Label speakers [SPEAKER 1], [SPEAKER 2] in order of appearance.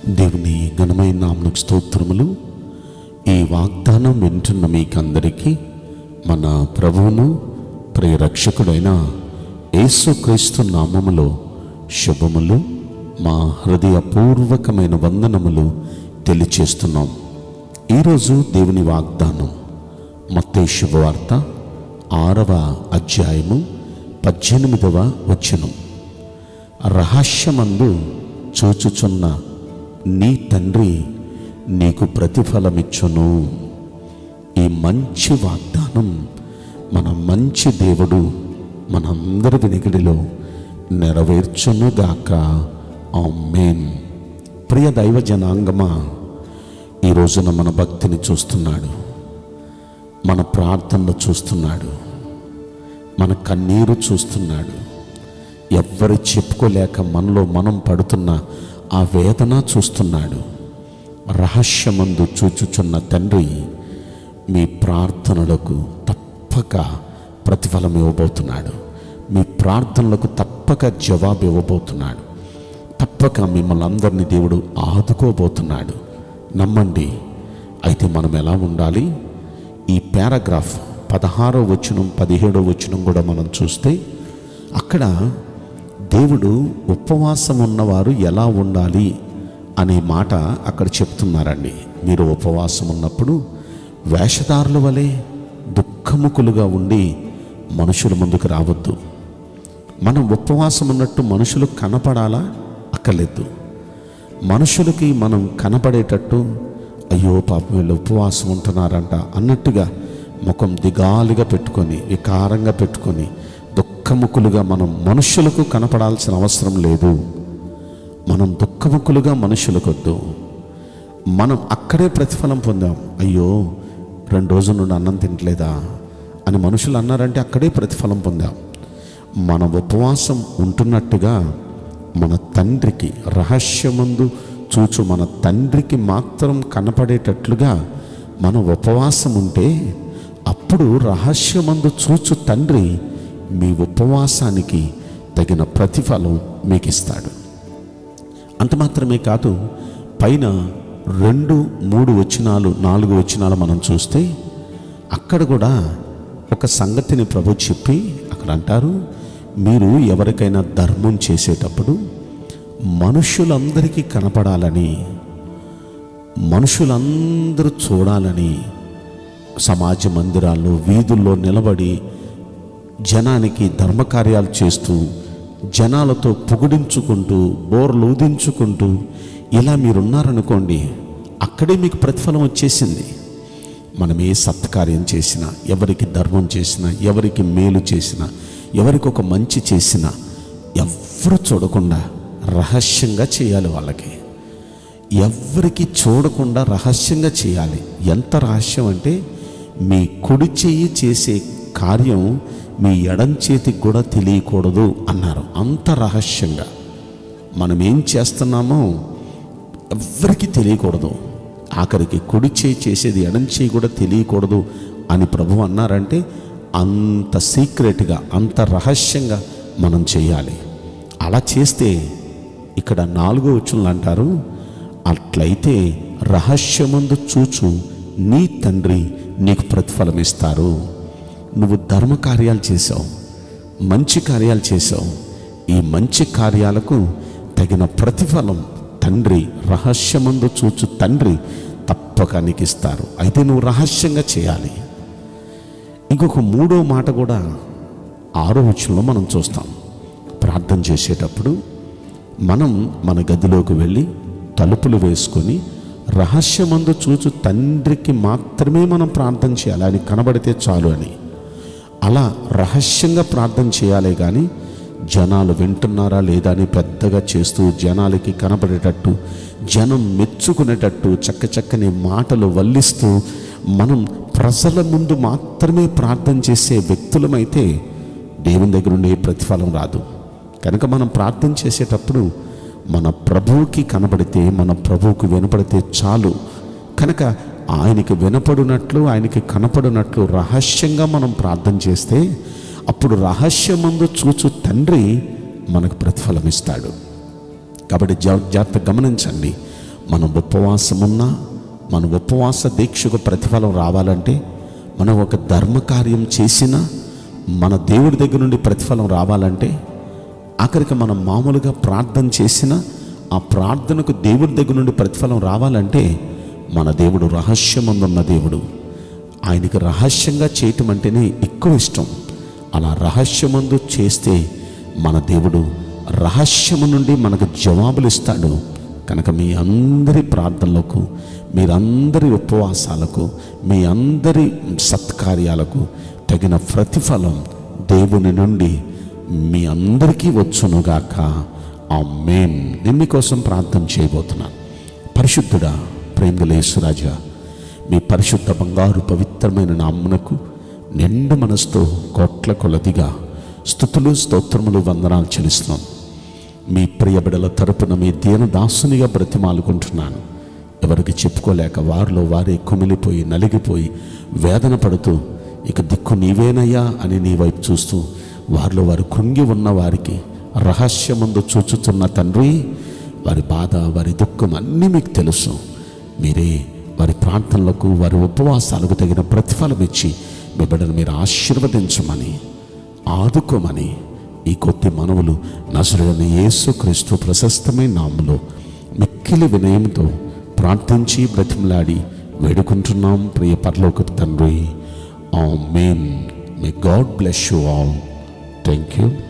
[SPEAKER 1] దేవుని ఘనమైన నామకు స్తోత్రములు ఈ వాగ్దానం వింటున్న మీకందరికీ మన ప్రభువును ప్రియరక్షకుడైన యేసుక్రీస్తు నామములో శుభములు మా హృదయపూర్వకమైన వందనములు తెలియచేస్తున్నాం ఈరోజు దేవుని వాగ్దానం మత్తయి శుభవార్త ఆరవ అధ్యాయము పద్దెనిమిదవ వచనం రహస్యమందు చూచుచున్న నీ తండ్రి నీకు ప్రతిఫలమిచ్చును ఈ మంచి వాగ్దానం మన మంచి దేవుడు మనందరి వినికిడిలో నెరవేర్చునుగాక ఆమేన్ ప్రియ దైవ జనాంగమా ఈ రోజున మన భక్తిని చూస్తున్నాడు మన ప్రార్థనలు చూస్తున్నాడు మన కన్నీరు చూస్తున్నాడు ఎవ్వరు చెప్పుకోలేక మనలో మనం పడుతున్న ఆ వేదన చూస్తున్నాడు రహస్యమందు చూచుచున్న తండ్రి మీ ప్రార్థనలకు తప్పక ప్రతిఫలం ఇవ్వబోతున్నాడు మీ ప్రార్థనలకు తప్పక జవాబు ఇవ్వబోతున్నాడు తప్పక మిమ్మల్ని అందరినీ దేవుడు ఆదుకోబోతున్నాడు నమ్మండి అయితే మనం ఎలా ఉండాలి ఈ పారాగ్రాఫ్ పదహారో వచనం పదిహేడో వచనం కూడా మనం చూస్తే అక్కడ దేవుడు ఉపవాసం ఉన్నవారు ఎలా ఉండాలి అనే మాట అక్కడ చెప్తున్నారండి మీరు ఉపవాసం ఉన్నప్పుడు వేషధారుల వలె దుఃఖముకులుగా ఉండి మనుషుల ముందుకు రావద్దు మనం ఉపవాసం ఉన్నట్టు మనుషులు కనపడాలా అక్కర్లేదు మనుషులకి మనం కనపడేటట్టు అయ్యో పాపం వీళ్ళు ఉపవాసం ఉంటున్నారంట అన్నట్టుగా ముఖం దిగాలుగా పెట్టుకొని వికారంగా పెట్టుకొని దుఃఖముకులుగా మనం మనుషులకు కనపడాల్సిన అవసరం లేదు మనం దుఃఖముకులుగా మనుషులకొద్దు మనం అక్కడే ప్రతిఫలం పొందాం అయ్యో రెండు రోజుల నుండి అన్నం తినట్లేదా అని మనుషులు అన్నారంటే అక్కడే ప్రతిఫలం పొందాం మన ఉపవాసం ఉంటున్నట్టుగా మన తండ్రికి రహస్యమందు చూచు మన తండ్రికి మాత్రం కనపడేటట్లుగా మన ఉపవాసం ఉంటే అప్పుడు రహస్యమందు చూచు తండ్రి మీ ఉపవాసానికి తగిన ప్రతిఫలం మీకు ఇస్తాడు అంత మాత్రమే కాదు పైన రెండు మూడు వచనాలు నాలుగు వచనాలు మనం చూస్తే అక్కడ కూడా ఒక సంగతిని ప్రభు చెప్పి అక్కడ అంటారు మీరు ఎవరికైనా ధర్మం చేసేటప్పుడు మనుషులందరికీ కనపడాలని మనుషులందరూ చూడాలని సమాజ మందిరాల్లో వీధుల్లో నిలబడి జనానికి ధర్మకార్యాలు చేస్తూ జనాలతో పొగిడించుకుంటూ బోర్లు ఊదించుకుంటూ ఇలా మీరున్నారనుకోండి అక్కడే మీకు ప్రతిఫలం వచ్చేసింది మనం ఏ సత్కార్యం చేసినా ఎవరికి ధర్మం చేసినా ఎవరికి మేలు చేసినా ఎవరికి ఒక మంచి చేసినా ఎవ్వరు చూడకుండా రహస్యంగా చేయాలి వాళ్ళకి ఎవ్వరికి చూడకుండా రహస్యంగా చేయాలి ఎంత రహస్యం అంటే మీ కుడి చెయ్యి చేసే కార్యం మీ ఎడం చేతికి కూడా తెలియకూడదు అన్నారు అంత రహస్యంగా మనం ఏం చేస్తున్నామో ఎవ్వరికి తెలియకూడదు ఆఖరికి కుడి చేయి చేసేది ఎడం చేయి కూడా తెలియకూడదు అని ప్రభు అన్నారంటే అంత సీక్రెట్గా అంత రహస్యంగా మనం చేయాలి అలా చేస్తే ఇక్కడ నాలుగో వచనంలో అంటారు అట్లయితే రహస్యమందు చూచు నీ తండ్రి నీకు ప్రతిఫలం ఇస్తారు నువ్వు ధర్మ కార్యాలు చేసావు మంచి కార్యాలు చేసావు ఈ మంచి కార్యాలకు తగిన ప్రతిఫలం తండ్రి రహస్యమందు చూచు తండ్రి తప్పక నీకు ఇస్తారు అయితే నువ్వు రహస్యంగా చేయాలి ఇంకొక మూడో మాట కూడా ఆరో వచనంలో మనం చూస్తాం ప్రార్థన చేసేటప్పుడు మనం మన గదిలోకి వెళ్ళి తలుపులు వేసుకొని రహస్యమందు చూచు తండ్రికి మాత్రమే మనం ప్రార్థన చేయాలి ఆయన కనబడితే చాలు అని అలా రహస్యంగా ప్రార్థన చేయాలి కానీ జనాలు వింటున్నారా లేదా అని పెద్దగా చేస్తూ జనాలకి కనబడేటట్టు జనం మెచ్చుకునేటట్టు చక్క చక్కని మాటలు వల్లిస్తూ మనం ప్రజల ముందు మాత్రమే ప్రార్థన చేసే వ్యక్తులమైతే దేవుని దగ్గర ఉండే ప్రతిఫలం రాదు కనుక మనం ప్రార్థన చేసేటప్పుడు మన ప్రభువుకి కనబడితే మన ప్రభువుకి వినపడితే చాలు కనుక ఆయనకి వినపడినట్లు ఆయనకి కనపడినట్లు రహస్యంగా మనం ప్రార్థన చేస్తే అప్పుడు రహస్యమందు చూచు తండ్రి మనకు ప్రతిఫలం ఇస్తాడు కాబట్టి జా- జాగ్రత్త గమనించండి మనం ఉపవాసం ఉన్నా మన ఉపవాస దీక్షకు ప్రతిఫలం రావాలంటే మనం ఒక ధర్మకార్యం చేసినా మన దేవుడి దగ్గర నుండి ప్రతిఫలం రావాలంటే ఆఖరికి మనం మామూలుగా ప్రార్థన చేసిన ఆ ప్రార్థనకు దేవుడి దగ్గర నుండి ప్రతిఫలం రావాలంటే మన దేవుడు రహస్యమందున్న దేవుడు ఆయనకి రహస్యంగా చేయటం అంటేనే ఎక్కువ ఇష్టం అలా రహస్యమందు చేస్తే మన దేవుడు రహస్యము నుండి మనకు జవాబులు ఇస్తాడు కనుక మీ అందరి ప్రార్థనలకు మీరందరి ఉపవాసాలకు మీ అందరి సత్కార్యాలకు తగిన ప్రతిఫలం దేవుని నుండి మీ అందరికీ వచ్చునుగాక ఆ మేన్ నేను మీకోసం ప్రార్థన చేయబోతున్నాను పరిశుద్ధుడా ప్రేమలేసురాజా మీ పరిశుద్ధ బంగారు పవిత్రమైన నామ్మునకు నిండు మనసుతో కోట్ల కొలదిగా స్థుతులు స్తోత్రములు వందనాలు చెల్లిస్తున్నాం మీ ప్రియ బిడల తరపున మీ దీన దాసునిగా బ్రతిమాలుకుంటున్నాను ఎవరికి చెప్పుకోలేక వారిలో వారే కుమిలిపోయి నలిగిపోయి వేదన పడుతూ ఇక దిక్కు నీవేనయ్యా అని నీ వైపు చూస్తూ వారిలో వారు కృంగి ఉన్న వారికి రహస్యమందు చూచుతున్న తండ్రి వారి బాధ వారి దుఃఖం అన్నీ మీకు తెలుసు మీరే వారి ప్రార్థనలకు వారి ఉపవాసాలకు తగిన ప్రతిఫలం ఇచ్చి మీ బిడ్డను మీరు ఆశీర్వదించమని ఆదుకోమని ఈ కొద్ది మనవులు నసురుడని యేసుక్రీస్తు ప్రశస్తమైన నామములో మిక్కిలి వినయంతో ప్రార్థించి బ్రతిమలాడి వేడుకుంటున్నాం ప్రియ పరలోక తండ్రి amen may God bless you all thank you